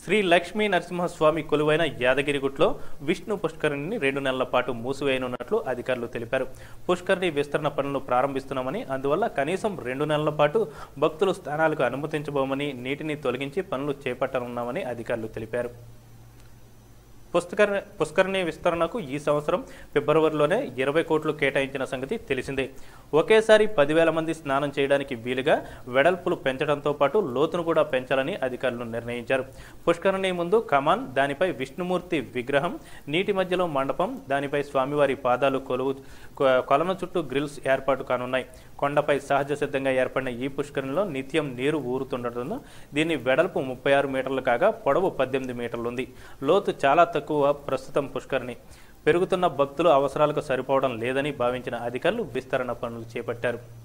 శ్రీ లక్ష్మీ నరసింహస్వామి కొలువైన యాదగిరిగుట్లో విష్ణు పుష్కరిణిని రెండు నెలల పాటు మూసివేయనున్నట్లు అధికారులు తెలిపారు పుష్కరిణి విస్తరణ పనులు ప్రారంభిస్తున్నామని అందువల్ల కనీసం రెండు నెలల పాటు భక్తులు స్థానాలకు అనుమతించబోమని నీటిని తొలగించి పనులు చేపట్టనున్నామని అధికారులు తెలిపారు పుష్కర పుష్కరిణి విస్తరణకు ఈ సంవత్సరం ఫిబ్రవరిలోనే ఇరవై కోట్లు కేటాయించిన సంగతి తెలిసిందే ఒకేసారి పదివేల మంది స్నానం చేయడానికి వీలుగా వెడల్పులు పెంచడంతో పాటు లోతును కూడా పెంచాలని అధికారులు నిర్ణయించారు పుష్కరిణి ముందు కమాన్ దానిపై విష్ణుమూర్తి విగ్రహం నీటి మధ్యలో మండపం దానిపై స్వామివారి పాదాలు కొలువు కొ- కొలను చుట్టూ గ్రిల్స్ ఏర్పాటు కానున్నాయి కొండపై సహజ సిద్ధంగా ఏర్పడిన ఈ పుష్కరిణిలో నిత్యం నీరు ఊరుతుండటంతో దీని వెడల్పు ముప్పై ఆరు మీటర్లు కాగా పొడవు పద్దెనిమిది మీటర్లు ఉంది లోతు చాలా తక్కువ ప్రస్తుతం పుష్కరిణి పెరుగుతున్న భక్తుల అవసరాలకు సరిపోవడం లేదని భావించిన అధికారులు విస్తరణ పనులు చేపట్టారు